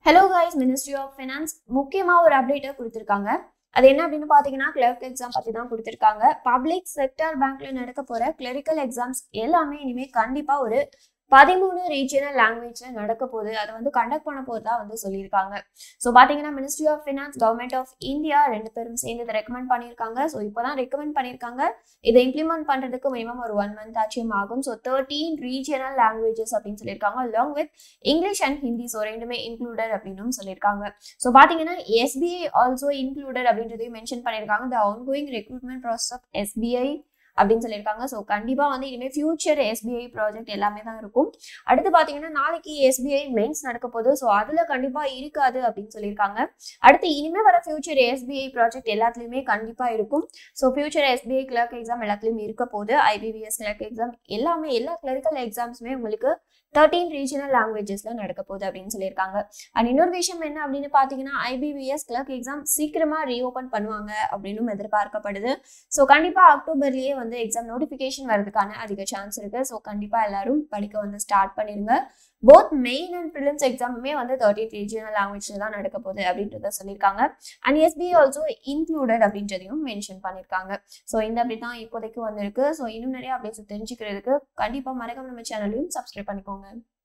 hello guys ministry of finance முக்கியமாக ஒரு அப்டேட்டை கொடுத்துருக்காங்க அது என்ன அப்படின்னு பார்த்தீங்கன்னா கிளர்க் எக்ஸாம் பற்றி தான் கொடுத்துருக்காங்க பப்ளிக் செக்டர் பேங்க்ல நடக்க போகிற கிளரிக்கல் எக்ஸாம்ஸ் எல்லாமே இனிமேல் கண்டிப்பாக ஒரு பதிமூணு ரீஜியனல் லாங்குவேஜ்ல நடக்க போகுது அதை வந்து கண்டக்ட் பண்ண போதா வந்து சொல்லியிருக்காங்க ஸோ பார்த்தீங்கன்னா ministry of finance government of India ரெண்டு பேரும் சேர்ந்து இதை ரெக்கமெண்ட் பண்ணியிருக்காங்க ஸோ இப்போதான் ரெக்கமெண்ட் பண்ணியிருக்காங்க இதை இம்ப்ளிமெண்ட் பண்ணுறதுக்கு மினிமம் ஒரு ஒன் மந்த் ஆச்சும் ஆகும் ஸோ தேர்ட்டீன் ரீஜியனல் லாங்குவேஜஸ் அப்படின்னு சொல்லியிருக்காங்க along with English and Hindi so ரெண்டுமே இன்க்ளூடட் அப்படின்னு சொல்லியிருக்காங்க ஸோ பார்த்தீங்கன்னா எஸ்பிஐ ஆல்சோ இன்க்ளூடட் அப்படின்றதையும் மென்ஷன் பண்ணியிருக்காங்க the ongoing recruitment process of SBI அப்படின்னு சொல்லியிருக்காங்க ஸோ கண்டிப்பாக வந்து இனிமேல் ஃபியூச்சர் எஸ்பிஐ ப்ராஜெக்ட் எல்லாமே தான் இருக்கும் அடுத்து பார்த்தீங்கன்னா நாளைக்கு எஸ்பிஐ மெயின்ஸ் நடக்க போகுது ஸோ அதில் கண்டிப்பாக இருக்காது அப்படின்னு சொல்லியிருக்காங்க அடுத்து இனிமேல் வர ஃபியூச்சர் எஸ்பிஐ ப்ராஜெக்ட் எல்லாத்துலேயுமே கண்டிப்பாக இருக்கும் so future SBI clerk exam எல்லாத்துலேயும் இருக்க போகுது ஐபிபிஎஸ் கிளர்க் எக்ஸாம் எல்லாமே எல்லா கிளரிக்கல் எக்ஸாம்ஸுமே உங்களுக்கு தேர்ட்டீன் ரீஜனல் லாங்குவேஜஸில் நடக்க போகுது அப்படின்னு சொல்லியிருக்காங்க அண்ட் இன்னொரு விஷயம் என்ன அப்படின்னு பார்த்தீங்கன்னா ஐபிபிஎஸ் கிளர்க் எக்ஸாம் சீக்கிரமாக ரீஓப்பன் பண்ணுவாங்க அப்படின்னு எதிர்பார்க்கப்படுது ஸோ கண்டிப்பாக அக்டோபர்லேயே வந்து எக்ஸாம் நோட்டிஃபிகேஷன் வரதுக்கான அதிக சான்ஸ் இருக்கு ஸோ கண்டிப்பாக எல்லாரும் படிக்க வந்து ஸ்டார்ட் பண்ணிருங்க போத் மெயின் அண்ட் ப்ரிலிம்ஸ் எக்ஸாமுமே வந்து தேர்ட்டின் ரீஜியனல் லாங்குவேஜில் தான் நடக்க போகுது அப்படின்றத சொல்லியிருக்காங்க அண்ட் எஸ்பிஐ ஆல்சோ இன்க்ளூடட் அப்படின்றதையும் மென்ஷன் பண்ணியிருக்காங்க ஸோ இந்த அப்படி தான் இப்போதைக்கு வந்திருக்கு ஸோ இன்னும் நிறைய அப்டேட்ஸ் தெரிஞ்சுக்கிறதுக்கு கண்டிப்பாக மறக்காம நம்ம சேனலையும் சப்ஸ்கிரைப் பண்ணிக்கோங்க